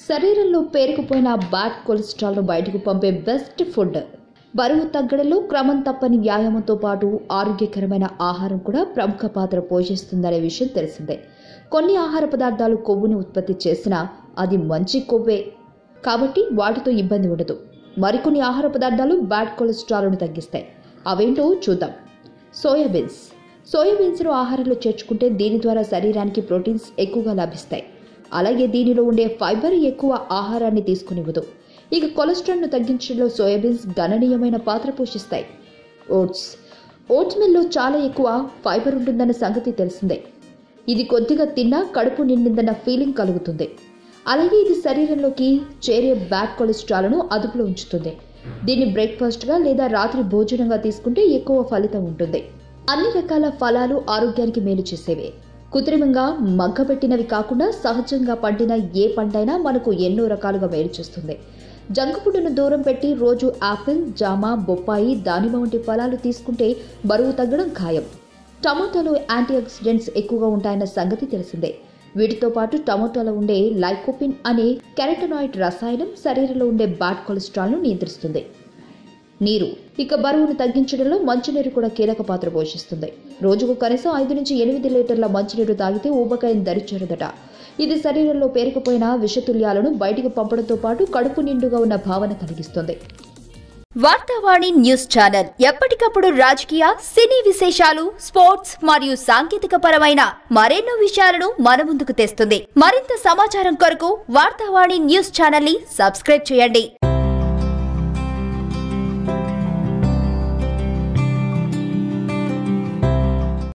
శరీరంలో పేరుకుపోయిన బ్యాడ్ కొలెస్ట్రాల్ను బయటకు పంపే బెస్ట్ ఫుడ్ బరువు తగ్గడంలో క్రమం తప్పని వ్యాయామంతో పాటు ఆరోగ్యకరమైన ఆహారం కూడా ప్రముఖ పాత్ర పోషిస్తుందనే విషయం తెలిసిందే కొన్ని ఆహార పదార్థాలు కొవ్వుని ఉత్పత్తి చేసినా అది మంచి కొవ్వే కాబట్టి వాటితో ఇబ్బంది ఉండదు మరికొన్ని ఆహార పదార్థాలు బ్యాడ్ కొలెస్ట్రాల్ను తగ్గిస్తాయి అవేంటో చూద్దాం సోయాబీన్స్ సోయాబీన్స్ను ఆహారంలో చేర్చుకుంటే దీని ద్వారా శరీరానికి ప్రోటీన్స్ ఎక్కువగా లభిస్తాయి అలాగే దీనిలో ఉండే ఫైబర్ ఎక్కువ ఆహారాన్ని తీసుకునివ్వదు ఇక కొలెస్ట్రాల్ను తగ్గించడంలో సోయాబీన్స్ గణనీయమైన పాత్ర పోషిస్తాయి ఓట్స్ ఓట్స్ మిల్లో చాలా ఎక్కువ ఫైబర్ ఉంటుందన్న సంగతి తెలిసిందే ఇది కొద్దిగా తిన్నా కడుపు నిండిందన్న ఫీలింగ్ కలుగుతుంది అలాగే ఇది శరీరంలోకి చేరే బ్యాడ్ కొలెస్ట్రాల్ను అదుపులో ఉంచుతుంది దీన్ని బ్రేక్ఫాస్ట్గా లేదా రాత్రి భోజనంగా తీసుకుంటే ఎక్కువ ఫలితం ఉంటుంది అన్ని రకాల ఫలాలు ఆరోగ్యానికి మేలు చేసేవే కృత్రిమంగా మగ్గబెట్టినవి కాకుండా సహజంగా పండిన ఏ పంటైనా మనకు ఎన్నో రకాలుగా మేలు చేస్తుంది జంక్ ఫుడ్ను దూరం పెట్టి రోజు ఆపిల్ జామ బొప్పాయి దానిమ్మ వంటి ఫలాలు తీసుకుంటే బరువు తగ్గడం ఖాయం టమాటాలో యాంటీ ఆక్సిడెంట్స్ ఎక్కువగా ఉంటాయన్న సంగతి తెలిసిందే వీటితో పాటు టమాటాలో ఉండే లైకోపిన్ అనే కెరటనాయిడ్ రసాయనం శరీరంలో ఉండే బ్యాడ్ కొలెస్ట్రాల్ను నియంత్రిస్తుంది నీరు ఇక బరువును తగ్గించడంలో మంచినీరు కూడా కీలక పాత్ర పోషిస్తుంది రోజుకు కనీసం ఐదు నుంచి ఎనిమిది లీటర్ల మంచినీరు తాగితే ఊబకాయం దరిచేరదట ఇది శరీరంలో పేరుకుపోయిన విషతుల్యాలను బయటికి పంపడంతో పాటు కడుపు నిండుగా ఉన్న భావన కలిగిస్తుంది వార్తావాణి న్యూస్ ఛానల్ ఎప్పటికప్పుడు రాజకీయ సినీ విశేషాలు స్పోర్ట్స్ మరియు సాంకేతిక పరమైన మరెన్నో విషయాలను మన ముందుకు తెస్తుంది మరింత సమాచారం కొరకు వార్తావాణి న్యూస్ ఛానల్ ని సబ్స్క్రైబ్ చేయండి